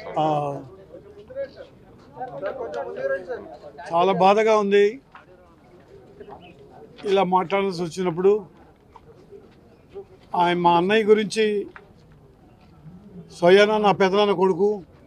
ఆ, చాలా బాధగా ఉంది ఇలా మాట్లాడాల్సి వచ్చినప్పుడు ఆయన మా అన్నయ్య గురించి స్వయాన నా పెదనాన్న కొడుకు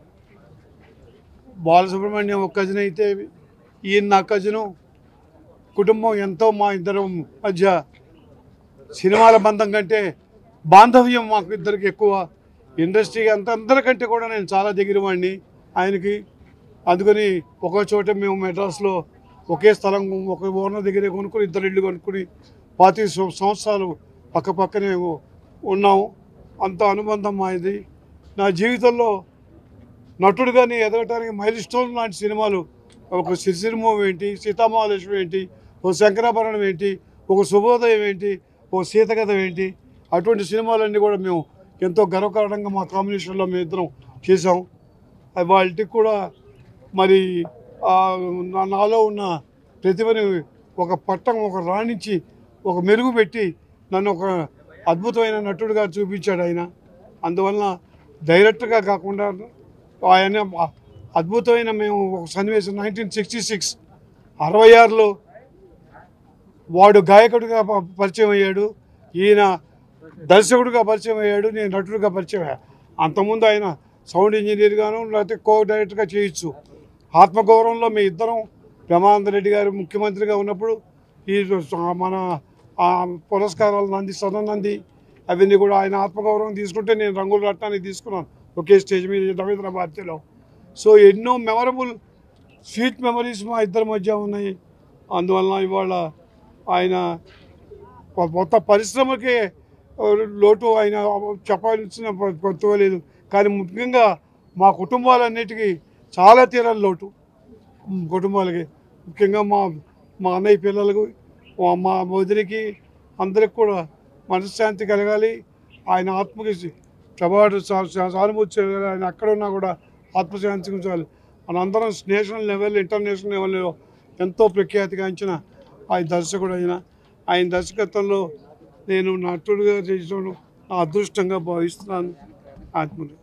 బాలసుబ్రహ్మణ్యం ఒక కజిన్ అయితే ఈయన నా కజిను కుటుంబం ఎంతో మా ఇద్దరం మధ్య సినిమాల బంధం కంటే బాంధవ్యం మాకు ఇద్దరికి ఎక్కువ ఇండస్ట్రీ అంత అందరికంటే కూడా నేను చాలా దగ్గర వాడిని ఆయనకి అందుకని ఒక చోట మేము మెడ్రాస్లో ఒకే స్థలం ఒక ఓనర్ దగ్గరే కొనుక్కుని ఇద్దరు ఇల్లు కొనుక్కుని పాతి సంవత్సరాలు పక్క పక్కనే ఉన్నాము అంత అనుబంధం మాది నా జీవితంలో నటుడుగానే ఎదగటానికి మైల్ స్టోన్ లాంటి సినిమాలు ఒక సిరిసిరిమోహం ఏంటి సీతామహాలక్ష్మి ఏంటి ఒక శంకరాభరణం ఏంటి ఒక శుభోదయం ఏంటి ఒక సీతకథ ఏంటి అటువంటి సినిమాలన్నీ కూడా మేము ఎంతో గర్వకారణంగా మా కాంబినేషన్లో మేము ఇద్దరం చేసాం అది వాళ్ళకి కూడా మరి ఆ నా- నాలో ఉన్న ప్రతిభని ఒక పట్టం ఒక రాణించి ఒక మెరుగు పెట్టి నన్ను ఒక అద్భుతమైన నటుడిగా చూపించాడు ఆయన అందువలన డైరెక్ట్గా కాకుండా ఆయన అద్భుతమైన మేము ఒక సన్నివేశం నైన్టీన్ సిక్స్టీ సిక్స్ అరవై ఆరులో వాడు గాయకుడిగా ప- పరిచయం అయ్యాడు ఈయన దర్శకుడిగా పరిచయం అయ్యాడు నేను నటుడిగా పరిచయం అయ్యా అంతకుముందు ఆయన సౌండ్ ఇంజనీర్గాను లేకపోతే కో డైరెక్టర్గా చేయొచ్చు ఆత్మగౌరవంలో మీ ఇద్దరం బ్రహ్మానంద రెడ్డి గారు ముఖ్యమంత్రిగా ఉన్నప్పుడు ఈ మన ఆ పురస్కారాలు నంది సదన్ నంది అవన్నీ కూడా ఆయన ఆత్మగౌరవం తీసుకుంటే నేను రంగుల రత్నానికి తీసుకున్నాను ఒకే స్టేజ్ మీద రవీంద్ర భారతిలో సో ఎన్నో మెమరబుల్ స్వీట్ మెమరీస్ మా ఇద్దరి మధ్య ఉన్నాయి అందువలన ఇవాళ ఆయన కొ- మొత్తం పరిశ్రమకే ఆ, లోటు ఆయన చెప్పాల్సిన ప- కొత్తగా లేదు కానీ ముఖ్యంగా మా కుటుంబాలన్నిటికీ చాలా తీరని లోటు ఉమ్, కుటుంబాలకి ముఖ్యంగా మా మా అన్నయ్య పిల్లలకు మా- మా వదిలికి అందరికి కూడా మనశ్శాంతి కలగాలి ఆయన ఆత్మకి ప్రభావం సా- సా- సానుభూతి చేయాలి ఆయన అక్కడ ఉన్నా కూడా ఆత్మశాంతి ఉంచాలి మనందరం నేషనల్ లెవెల్ ఇంటర్నేషనల్ లెవెల్లో ఎంతో ప్రఖ్యాతిగాంచిన ఆయన దర్శకుడు అయిన ఆయన దర్శకత్వంలో నేను నటుడుగా చేసిన నా అదృష్టంగా భావిస్తున్నాను ఆత్మని